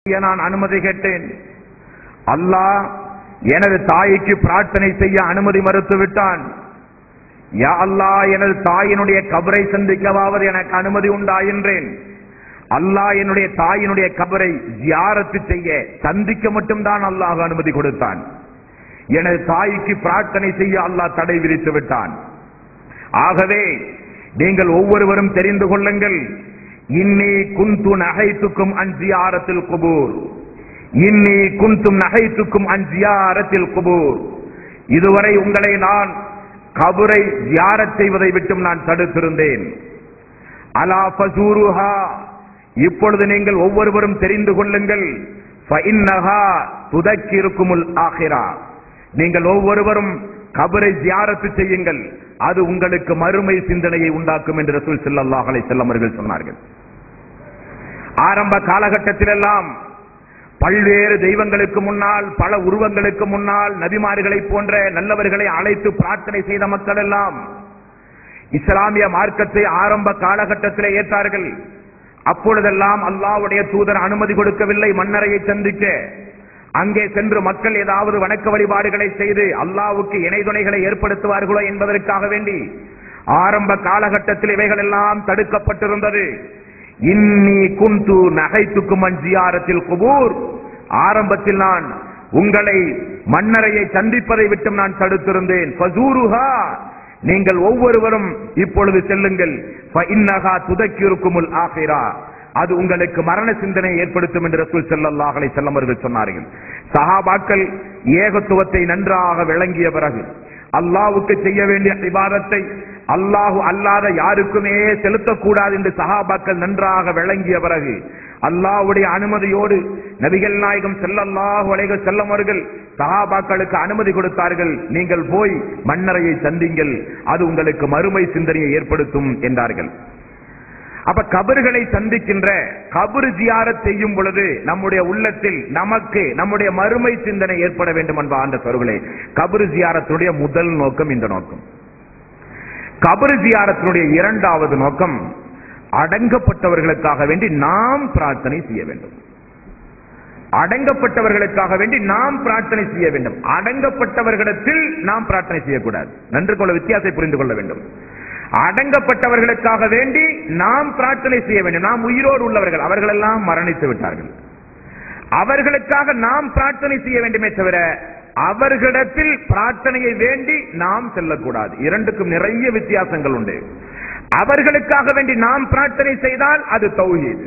நான் அனுமதி கேட்டேன் அல்லாஹ் எனது தாய்க்கு பிரார்த்தனை செய்ய அனுமதி மறுத்து விட்டான் யா அல்லாஹ் எனது தாயினுடைய கபரை சந்திக்கவாவது எனக்கு அனுமதி உண்டா என்றேன் அல்லாஹ் என்னுடைய தாயினுடைய கபரை ஜியாரத்து செய்ய சந்திக்க மட்டும்தான் அல்லாஹ் அனுமதி கொடுத்தான் எனது தாய்க்கு பிரார்த்தனை செய்ய அல்லாஹ் தடை விதித்து விட்டான் ஆகவே நீங்கள் ஒவ்வொருவரும் தெரிந்து கொள்ளுங்கள் இன்னி குந்து நகைத்துக்கும் அஞ்சியாரத்தில் குபூர் இன்னி குந்தும் நகைத்துக்கும் அஞ்சியாரத்தில் குபூர் இதுவரை உங்களை நான் கபரை ஜியாரத் செய்வதை விட்டும் நான் தடுத்திருந்தேன் அலா ஃபசூருஹா இப்பொழுது நீங்கள் ஒவ்வொருவரும் தெரிந்து கொள்ளுங்கள் ஃபஇன்னஹா துதக்கிருக்குமுல் ஆகிரா நீங்கள் ஒவ்வொருவரும் கபரை ஜியாரத்து செய்யுங்கள் அது உங்களுக்கு மறுமை சிந்தனையை உண்டாக்கும் என்று ரசூல் ஸல்லல்லாஹு அலைஹி வஸல்லம் அவர்கள் சொன்னார்கள் ஆரம்ப காலகட்டத்திலெல்லாம் பல்வேறு தெய்வங்களுக்கு முன்னால் பல உருவங்களுக்கு முன்னால் நபிமார்களை போன்ற நல்லவர்களை அழைத்து பிரார்த்தனை செய்த மக்கள் எல்லாம் இஸ்லாமிய மார்க்கத்தை ஆரம்ப காலகட்டத்தில் ஏற்றார்கள் அப்பொழுதெல்லாம் அல்லாஹ்வுடைய தூதர் அனுமதி கொடுக்கவில்லை மன்னரையை சந்திக்க அங்கே சென்று மக்கள் ஏதாவது வணக்க வழிபாடுகளை செய்து அல்லாஹ்வுக்கு இணை துணைகளை ஏற்படுத்துவார்களோ என்பதற்காக வேண்டி ஆரம்ப காலகட்டத்தில் இவைகள் எல்லாம் தடுக்கப்பட்டிருந்தது இன்னி குந்து நகைத்துக்கும் அஞ்சியாரத்தில் குபூர் ஆரம்பத்தில் நான் உங்களை மன்னரையை சந்திப்பதை விட்டும் நான் தடுத்திருந்தேன் ஃபசூருஹா நீங்கள் ஒவ்வொருவரும் இப்பொழுது செல்லுங்கள் ஃபஇன்னஹா துதக்கிருக்குமுல் ஆகிரா அது உங்களுக்கு மரண சிந்தனை ஏற்படுத்தும் என்று ரசூல் ஸல்லல்லாஹு அலைஹி வஸல்லம் அவர்கள் சொன்னார்கள் சஹாபாக்கள் ஏகத்துவத்தை நன்றாக விளங்கிய பிறகு அல்லாஹ்வுக்கு செய்ய வேண்டிய இபாதத்தை அல்லாஹு அல்லாத யாருக்குமே செலுத்தக்கூடாது என்று சஹாபாக்கள் நன்றாக விளங்கிய பிறகு அல்லாஹ்வுடைய அனுமதியோடு நபிகள் நாயகம் ஸல்லல்லாஹு அலைஹி வஸல்லம் அவர்கள் சஹாபாக்களுக்கு அனுமதி கொடுத்தார்கள் நீங்கள் போய் மன்னரையை சந்திங்கள் அது உங்களுக்கு மறுமை சிந்தனையை ஏற்படுத்தும் என்றார்கள் அப்ப கபறுகளை சந்திக்கின்ற கபரு ஜியாரத் செய்யும் பொழுது நம்முடைய உள்ளத்தில் நமக்கு நம்முடைய மறுமை சிந்தனை ஏற்பட வேண்டும் என்ப அந்த சொற்களே கபரு ஜியாரத்துடைய முதல் நோக்கம் இந்த நோக்கம் கபரு ஜியாரத்தினுடைய இரண்டாவது நோக்கம் அடங்கப்பட்டவர்களுக்காக வேண்டி நாம் பிரார்த்தனை செய்ய வேண்டும் அடங்கப்பட்டவர்களுக்காக வேண்டி நாம் பிரார்த்தனை செய்ய வேண்டும் அடங்கப்பட்டவர்களிடத்தில் நாம் பிரார்த்தனை செய்யக்கூடாது நன்று கொள்ள வித்தியாசத்தை புரிந்து கொள்ள வேண்டும் அடங்கப்பட்டவர்களுக்காக வேண்டி நாம் பிரார்த்தனை செய்ய வேண்டும் நாம் உயிரோடு உள்ளவர்கள் அவர்கள் எல்லாம் மரணித்து விட்டார்கள் அவர்களுக்காக நாம் பிரார்த்தனை செய்ய வேண்டுமே தவிர அவர்களிடத்தில் பிரார்த்தனையை வேண்டி நாம் செல்லக்கூடாது இரண்டுக்கும் நிறைய வித்தியாசங்கள் உண்டு அவர்களுக்காக வேண்டி நாம் பிரார்த்தனை செய்தால் அது தௌஹீது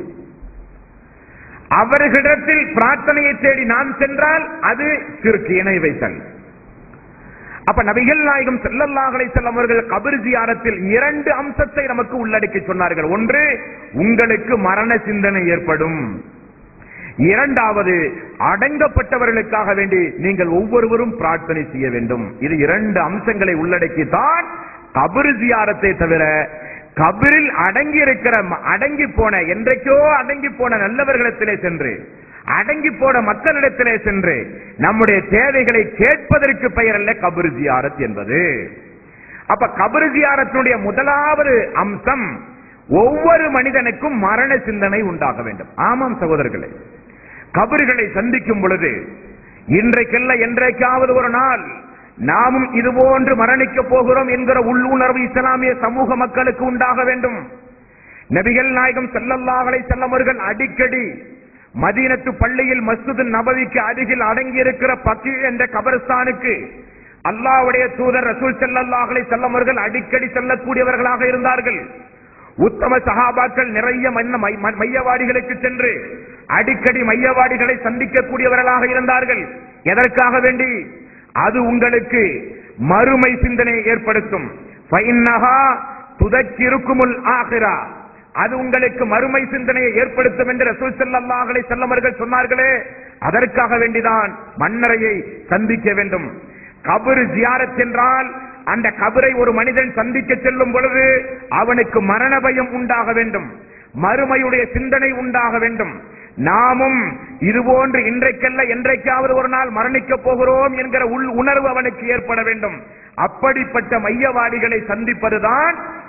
அவர்களிடத்தில் பிரார்த்தனையை தேடி நாம் சென்றால் அது சிறுக்கு இணை வைத்தல் அப்ப நபிகள் நாயகம் ஸல்லல்லாஹு அலைஹி வஸல்லம் அவர்கள் கபர் ஜியாரத்தில் இரண்டு அம்சத்தை நமக்கு உள்ளடக்கி சொன்னார்கள் ஒன்று உங்களுக்கு மரண சிந்தனை ஏற்படும் இரண்டாவது அடங்கப்பட்டவர்களுக்காக வேண்டி நீங்கள் ஒவ்வொருவரும் பிரார்த்தனை செய்ய வேண்டும் இது இரண்டு அம்சங்களை உள்ளடக்கித்தான் கபர் ஜியாரத்தை தவிர கபிரில் அடங்கி இருக்கிற அடங்கி போன என்றைக்கோ அடங்கி போன நல்லவர்களிடத்திலே சென்று அடங்கி போன மக்களிடத்திலே சென்று நம்முடைய தேவைகளை கேட்பதற்கு பெயர் அல்ல கபர் ஜியாரத் என்பது அப்ப கபர் ஜியாரத்தினுடைய முதலாவது அம்சம் ஒவ்வொரு மனிதனுக்கும் மரண சிந்தனை உண்டாக வேண்டும் ஆமாம் சகோதரர்களே கபறுகளை சந்திக்கும் பொழுது இன்றைக்கல்ல என்றைக்காவது ஒரு நாள் நாமும் இதுபோன்று மரணிக்க போகிறோம் என்கிற உள்ளுணர்வு இஸ்லாமிய சமூக மக்களுக்கு உண்டாக வேண்டும் நபிகள் நாயகம் ஸல்லல்லாஹு அலைஹி வஸல்லம் அவர்கள் அடிக்கடி மதீனத்து பள்ளியில் மஸ்ஜிது நபவிக்கு அருகில் அடங்கி இருக்கிற பக்கி என்ற கபரஸ்தானுக்கு அல்லாஹ்வுடைய தூதர் ரசூல் ஸல்லல்லாஹு அலைஹி வஸல்லம் அவர்கள் அடிக்கடி செல்லக்கூடியவர்களாக இருந்தார்கள் உத்தம சஹாபாக்கள் நிறைய மன்ன- மை- ம- மையவாடிகளுக்கு சென்று அடிக்கடி மையவாடிகளை சந்திக்கக்கூடியவர்களாக இருந்தார்கள் எதற்காக வேண்டி அது உங்களுக்கு மறுமை சிந்தனையை ஏற்படுத்தும் ஃபைன்னஹா துதக்கிருக்குமுல் ஆகிரா அது உங்களுக்கு மறுமை சிந்தனையை ஏற்படுத்தும் என்று ரசூல் ஸல்லல்லாஹு அலைஹி வஸல்லம் அவர்கள் சொன்னார்களே அதற்காக வேண்டிதான் மன்னரையை சந்திக்க வேண்டும் கபரு ஜியாரத் என்றால் அந்த கபரை ஒரு மனிதன் சந்திக்க செல்லும் பொழுது அவனுக்கு மரண பயம் உண்டாக வேண்டும் மறுமையுடைய சிந்தனை உண்டாக வேண்டும் நாமும் இதுபோன்று இன்றைக்கல்ல என்றைக்காவது ஒரு நாள் மரணிக்க போகிறோம் என்கிற உள் உணர்வு அவனுக்கு ஏற்பட வேண்டும் அப்படிப்பட்ட மையவாடிகளை சந்திப்பதுதான்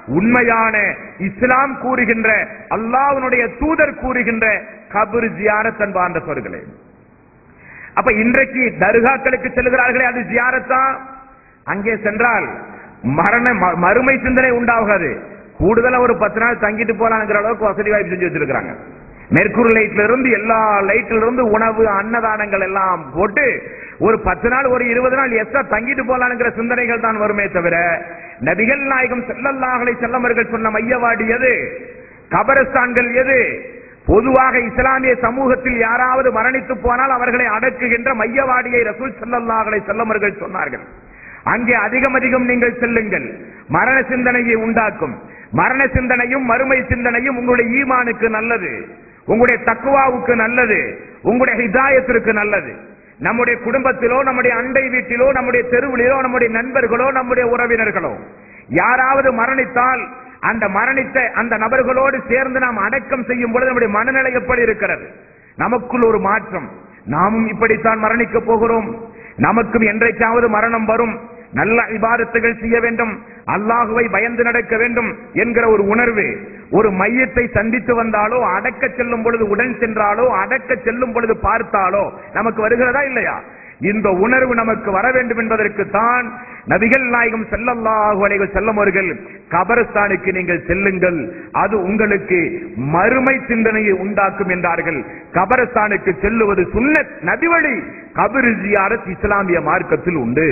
உண்மையான இஸ்லாம் கூறுகின்ற அல்லாஹ்வுடைய தூதர் கூறுகின்ற கபர் ஜியாரத் அன்பார்ந்த சொற்களே அப்ப இன்றைக்கு தர்காக்களுக்கு செல்கிறார்களே அது ஜியாரத்தா அங்கே சென்றால் மரண ம- மறுமை சிந்தனை உண்டாகாது கூடுதலா ஒரு பத்து நாள் தங்கிட்டு போலாங்கிற அளவுக்கு வசதி வாய்ப்பு செஞ்சு வச்சிருக்காங்க மெர்க்குரி லைட்ல இருந்து எல்லா லைட்ல இருந்து உணவு அன்னதானங்கள் எல்லாம் போட்டு ஒரு பத்து நாள் ஒரு இருபது நாள் எக்ஸ்ட்ரா தங்கிட்டு போலாங்கிற சிந்தனைகள் தான் வருமே தவிர நபிகள் நாயகம் செல்லல்லாஹலை செல்லமர்கள் சொன்ன மையவாடி எது கபரஸ்தான்கள் எது பொதுவாக இஸ்லாமிய சமூகத்தில் யாராவது மரணித்து போனால் அவர்களை அடக்குகின்ற மையவாடியை ரசூல் ஸல்லல்லாஹு செல்லமர்கள் சொன்னார்கள் அங்கே அதிகம் அதிகம் நீங்கள் செல்லுங்கள் மரண சிந்தனையை உண்டாக்கும் மரண சிந்தனையும் மறுமை சிந்தனையும் உங்களுடைய ஈமானுக்கு நல்லது உங்களுடைய தக்குவாவுக்கு நல்லது உங்களுடைய ஹிதாயத்திற்கு நல்லது நம்முடைய குடும்பத்திலோ நம்முடைய அண்டை வீட்டிலோ நம்முடைய தெருவிலோ நம்முடைய நண்பர்களோ நம்முடைய உறவினர்களோ யாராவது மரணித்தால் அந்த மரணித்த அந்த நபர்களோடு சேர்ந்து நாம் அடக்கம் செய்யும் பொழுது நம்முடைய மனநிலை எப்படி இருக்கிறது நமக்குள் ஒரு மாற்றம் நாமும் இப்படித்தான் மரணிக்க போகிறோம் நமக்கும் என்றைக்காவது மரணம் வரும் நல்ல இபாதத்துகள் செய்ய வேண்டும் அல்லாஹுவை பயந்து நடக்க வேண்டும் என்கிற ஒரு உணர்வு ஒரு மையத்தை சந்தித்து வந்தாலோ அடக்க செல்லும் பொழுது உடன் சென்றாலோ அடக்க செல்லும் பொழுது பார்த்தாலோ நமக்கு வருகிறதா இல்லையா இந்த உணர்வு நமக்கு வர வேண்டும் என்பதற்கு தான் நபிகள் நாயகம் செல்லல்லாஹு அலைஹி செல்லும் அவர்கள் கபரஸ்தானுக்கு நீங்கள் செல்லுங்கள் அது உங்களுக்கு மறுமை சிந்தனையை உண்டாக்கும் என்றார்கள் கபரஸ்தானுக்கு செல்லுவது சுன்னத் நபிவழி கபர் ஜியாரத் இஸ்லாமிய மார்க்கத்தில் உண்டு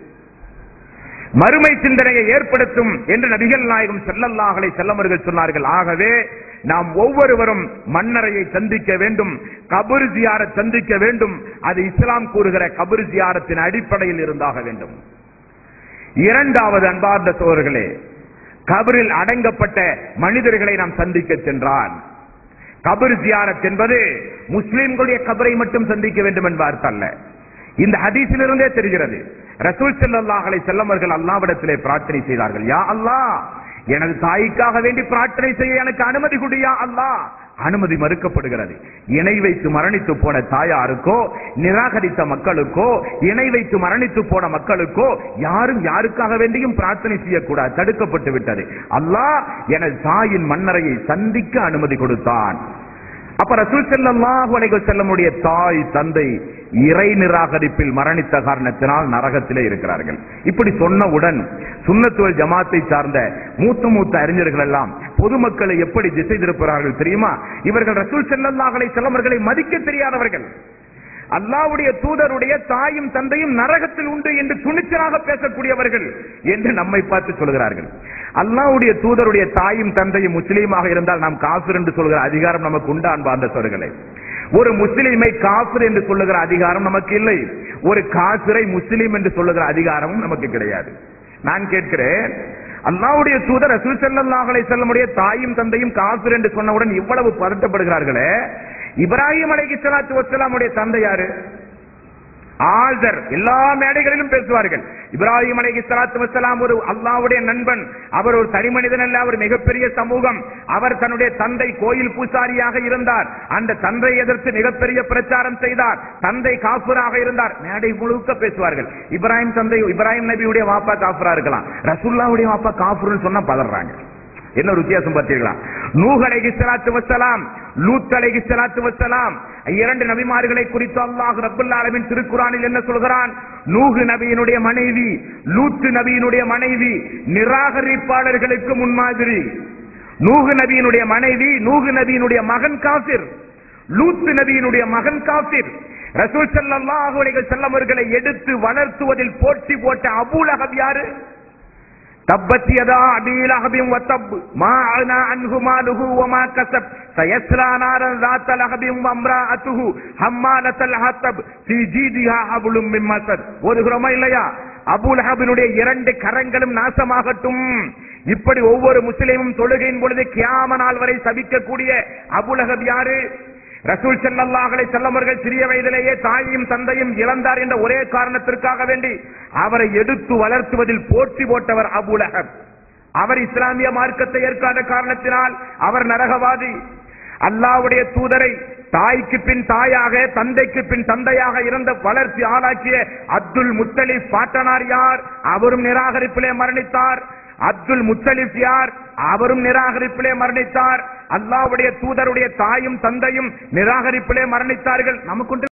மறுமை சிந்தனையை ஏற்படுத்தும் என்று நபிகள் நாயகம் செல்லல்லாஹலை செல்லமர்கள் சொன்னார்கள் ஆகவே நாம் ஒவ்வொருவரும் மன்னரையை சந்திக்க வேண்டும் கபர் ஜியார சந்திக்க வேண்டும் அது இஸ்லாம் கூறுகிற கபர் ஜியாரத்தின் அடிப்படையில் இருந்தாக வேண்டும் இரண்டாவது அன்பார்ந்த சோழர்களே கபரில் அடங்கப்பட்ட மனிதர்களை நாம் சந்திக்க சென்றான் கபர் ஜியாரத் என்பது முஸ்லிம்களுடைய கபரை மட்டும் சந்திக்க வேண்டும் என்பார் அல்ல இந்த ஹதீஸிலிருந்தே தெரிகிறது ரசூல் ஸல்லல்லாஹு அலைஹி செல்லமர்கள் அல்லாஹ்விடத்திலே பிரார்த்தனை செய்தார்கள் யா அல்லாஹ் எனது தாய்க்காக வேண்டி பிரார்த்தனை செய்ய எனக்கு அனுமதி கொடு யா அல்லாஹ் அனுமதி மறுக்கப்படுகிறது இணை வைத்து மரணித்து போன தாயாருக்கோ நிராகரித்த மக்களுக்கோ இணை வைத்து மரணித்து போன மக்களுக்கோ யாரும் யாருக்காக வேண்டியும் பிரார்த்தனை செய்யக்கூடாது தடுக்கப்பட்டு விட்டது அல்லாஹ் எனது தாயின் மன்னரையை சந்திக்க அனுமதி கொடுத்தான் அப்ப ரசூல் ஸல்லல்லாஹு அலைஹி வஸல்லமுடைய தாய் தந்தை இறை நிராகரிப்பில் மரணித்த காரணத்தினால் நரகத்திலே இருக்கிறார்கள் இப்படி சொன்னவுடன் சுன்னத்துவல் ஜமாத்தை சார்ந்த மூத்த மூத்த அறிஞர்கள் எல்லாம் பொதுமக்களை எப்படி திசை திருப்புகிறார்கள் தெரியுமா இவர்கள் ரசூல் ஸல்லல்லாஹு அலைஹி வஸல்லமர்களை மதிக்க தெரியாதவர்கள் அல்லாஹ்வுடைய தூதருடைய தாயும் தந்தையும் நரகத்தில் உண்டு என்று துணிச்சலாக பேசக்கூடியவர்கள் என்று நம்மை பார்த்து சொல்கிறார்கள் அல்லாஹ்வுடைய தூதருடைய தாயும் தந்தையும் முஸ்லீமாக இருந்தால் நாம் காஃபிர் என்று சொல்கிற அதிகாரம் நமக்கு உண்டா அன்பார்ந்த சொல்களை ஒரு முஸ்லிமை காஃபிர் என்று சொல்லுகிற அதிகாரம் நமக்கு இல்லை ஒரு காஃபிரை முஸ்லீம் என்று சொல்லுகிற அதிகாரமும் நமக்கு கிடையாது நான் கேட்கிறேன் அல்லாஹ்வுடைய தூதர் ரசூல் ஸல்லல்லாஹு அலைஹி வஸல்லமுடைய தாயும் தந்தையும் காஃபிர் என்று சொன்னவுடன் இவ்வளவு பதட்டப்படுகிறார்களே இப்ராஹிம் அலைஹிஸ்ஸலாத்து வஸ்ஸலாமுடைய தந்தை யாரு ஆழ்தர் எல்லா மேடைகளிலும் பேசுவார்கள் இப்ராஹிம் அலைஹி ஸலாத்து வஸ்ஸலாம் ஒரு அல்லாஹ்வுடைய நண்பன் அவர் ஒரு தனி மனிதன் அல்ல அவர் மிகப்பெரிய சமூகம் அவர் தன்னுடைய தந்தை கோயில் பூசாரியாக இருந்தார் அந்த தந்தை எதிர்த்து மிகப்பெரிய பிரச்சாரம் செய்தார் தந்தை காஃபிராக இருந்தார் மேடை முழுக்க பேசுவார்கள் இப்ராஹிம் தந்தை இப்ராஹிம் நபியுடைய வாப்பா காஃபிரா இருக்கலாம் ரசூல்லாவுடைய வாப்பா காஃபிர்னு சொன்னா பதறாங்க என்ன ஒரு வித்தியாசம் பார்த்தீர்களா நூஹ் அலைஹி ஸலாத்து வஸ்ஸலாம் லூத் அலைஹி ஸலாத்து வஸ்ஸலாம் இரண்டு நபிமார்களை குறித்து அல்லாஹ் ரப்பல் ஆலமீன் திருக்குறானில் என்ன சொல்கிறான் நூஹ் நபியினுடைய மனைவி லூத் நபியினுடைய மனைவி நிராகரிப்பாளர்களுக்கு முன்மாதிரி நூஹ் நபியினுடைய மனைவி நூஹ் நபியினுடைய மகன் காஃபிர் லூத் நபியினுடைய மகன் காஃபிர் ரசூல் ஸல்லல்லாஹு அலைஹி வஸல்லம் அவர்களை எடுத்து வளர்த்துவதில் போட்டி போட்ட அபூலஹப் யாரு تبت يدا ابي لهب وتب ما اغنى عنه ماله وما كسب سيصلى نارا ذات لهب وامراته حمالة الحطب في جيدها حبل من مسد ஓதுகிறோமா இல்லையா அபுலஹபினுடைய இரண்டு கரங்களும் நாசமாகட்டும் இப்படி ஒவ்வொரு முஸ்லிமும் தொழுகையின் பொழுது கியாம நாள் வரை சபிக்கக்கூடிய அபுலஹப் யாரு ரசூல் ஸல்லல்லாஹு அலைஹி வஸல்லம் அவர்கள் சிறிய வயதிலேயே தாயையும் தந்தையும் இழந்தார் என்ற ஒரே காரணத்திற்காக வேண்டி அவரை எடுத்து வளர்த்துவதில் போட்டி போட்டவர் அபுலஹப் அவர் இஸ்லாமிய மார்க்கத்தை ஏற்காத காரணத்தினால் அவர் நரகவாதி அல்லாஹ்வுடைய தூதரை தாய்க்கு பின் தாயாக தந்தைக்கு பின் தந்தையாக இருந்த வளர்ச்சி ஆளாக்கிய அப்துல் முத்தலிப் பாட்டனார் யார் அவரும் நிராகரிப்பிலே மரணித்தார் அப்துல் முத்தலிப் யார் அவரும் நிராகரிப்பிலே மரணித்தார் அல்லாஹ்வுடைய தூதருடைய தாயும் தந்தையும் நிராகரிப்பிலே மரணித்தார்கள் நமக்கு